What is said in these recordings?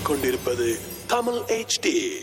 கேட்டுக்கொண்டிருப்பது தமிழ் HD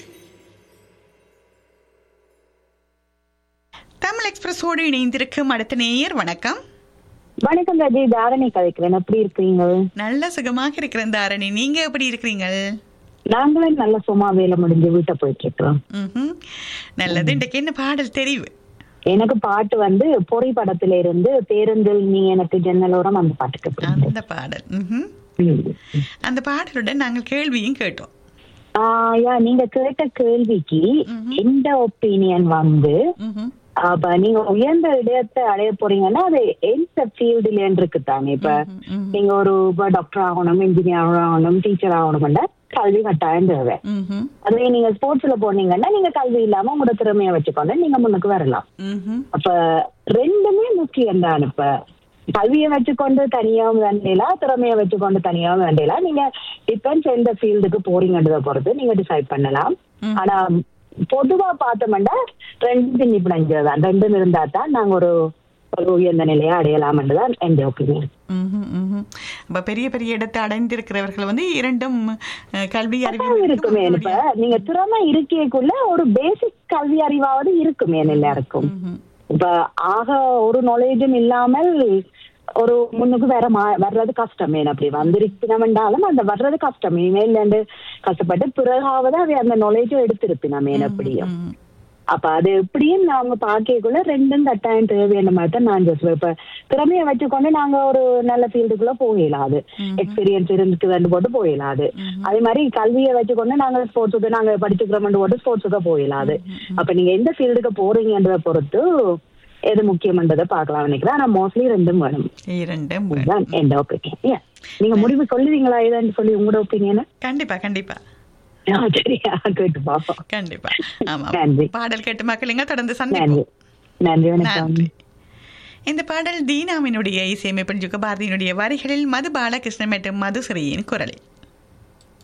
தமிழ் எக்ஸ்பிரஸோடு இணைந்திருக்கும் அடுத்த நேயர் வணக்கம் வணக்கம் ராஜி தாரணி கதைக்கிறேன் எப்படி இருக்கீங்க நல்ல சுகமாக இருக்கிற தாரணி நீங்க எப்படி இருக்கிறீங்க நாங்களும் நல்ல சும்மா வேலை முடிஞ்சு வீட்டை போயிட்டு இருக்கிறோம் ம்ஹும். நல்லது இன்றைக்கு என்ன பாடல் தெரிவு எனக்கு பாட்டு வந்து பொறி படத்துல இருந்து பேருந்தில் நீ எனக்கு ஜன்னலோரம் அந்த பாட்டுக்கு பிடிக்கும். அந்த பாடல் ம்ஹும். ம். அந்த பாடலுடன் நாங்கள் கேள்வியும் கேட்டோம் ஆஹ் யா நீங்க கேட்ட கேள்விக்கு எந்த ஒப்பீனியன் வந்து ம்ஹும். அப்ப நீங்க உயர்ந்த இடத்தை அடைய போறீங்கன்னா அது எந்த ஃபீல்டுல இருக்கு தானே இப்ப ம்ஹும். நீங்க ஒரு டாக்டர் ஆகணும் இன்ஜினியர் ஆகணும் டீச்சர் ஆகணும்னா கல்வி கட்டாயம் தேவை ம்ஹும். அதுவே நீங்க ஸ்போர்ட்ஸ்ல போனீங்கன்னா நீங்க கல்வி இல்லாம உங்களோட திறமையை வச்சுக்கொண்டு நீங்க முன்னுக்கு வரலாம் ம்ஹும். அப்ப ரெண்டுமே முக்கியம் தான் இப்ப கல்வியை வச்சுக்கொண்டு தனியாவும் வேண்டியலாம் திறமையை வச்சுக்கொண்டு தனியாவும் வேண்டியலாம் நீங்க டிபெண்ட்ஸ் எந்த ஃபீல்டுக்கு போறீங்கன்றத பொறுத்து நீங்க டிசைட் பண்ணலாம் ம். ஆனா பொதுவா பார்த்தோம்னா ரெண்டு நிபுணங்கள் தான் ரெண்டும் இருந்தா தான் நாங்க ஒரு ஒரு உயர்ந்த நிலையை அடையலாம்ன்றதான் என் ஒப்பீனியன் ம்ஹும். ம்ஹும். அப்ப பெரிய பெரிய இடத்தை அடைந்திருக்கிறவர்கள் வந்து இரண்டும் அஹ், கல்வி அறிவு இருக்குமே இப்ப நீங்க திறமை இருக்கேக்குள்ள ஒரு பேசிக் கல்வி அறிவாவது இருக்குமே எல்லாருக்கும் ம்ஹும். இப்ப ஆக ஒரு நாலேஜும் இல்லாமல் ஒரு முன்னுக்கு வேற மா வர்றது கஷ்டம் ஏன் அப்படி வந்திருப்பினமென்றாலும் அந்த வர்றது கஷ்டம் இனிமேல் வந்து கஷ்டப்பட்டு பிறகாவது அவை அந்த நாலேஜும் எடுத்திருப்பினோம் ஏன் அப்படியும் ம்ஹும். அப்ப அது எப்படியும் நாங்க பாக்கக்குள்ள ரெண்டும் கட்டாயம் தேவையான மாதிரி தான் நான் சொல்லுவேன் இப்ப திறமையை வச்சுக்கொண்டு நாங்க ஒரு நல்ல ஃபீல்டுக்குள்ள போயிடலாது எக்ஸ்பீரியன்ஸ் இருக்கு ரெண்டு போட்டு போயிடலாது அதே மாதிரி கல்வியை வச்சுக்கொண்டு நாங்க ஸ்போர்ட்ஸுக்கு நாங்க படிச்சுக்கிறோம் போட்டு ஸ்போர்ட்ஸுக்கு போயிடலாது அப்ப நீங்க எந்த ஃபீல்டுக்கு போறீங்கன்றத பொறுத்து எது முக்கியம்ன்றதை பார்க்கலாம் நினைக்கிறேன் ஆனா மோஸ்ட்லி ரெண்டும் வேணும் இரண்டும் வேணும். இதுதான் என் ஒப்பீனியன் நீங்க முடிவு சொல்லுவீங்களா இதான்னு சொல்லி உங்களோட ஒப்பீனியன் கண்டிப்பா கண்டிப்பா சரியா கேட்டு பாப்போம் கண்டிப்பா ஆமா நன்றி. பாடல் கேட்டு மக்களுங்க தொடர்ந்து நன்றி சந்திப்போம் நன்றி வணக்கம் நன்றி இந்த பாடல் தீனாவினுடைய இசையமைப்பின் ஜுகபாரதியினுடைய வரிகளில் மது பாலகிருஷ்ணன் மற்றும் மதுசிறியின் குரலில்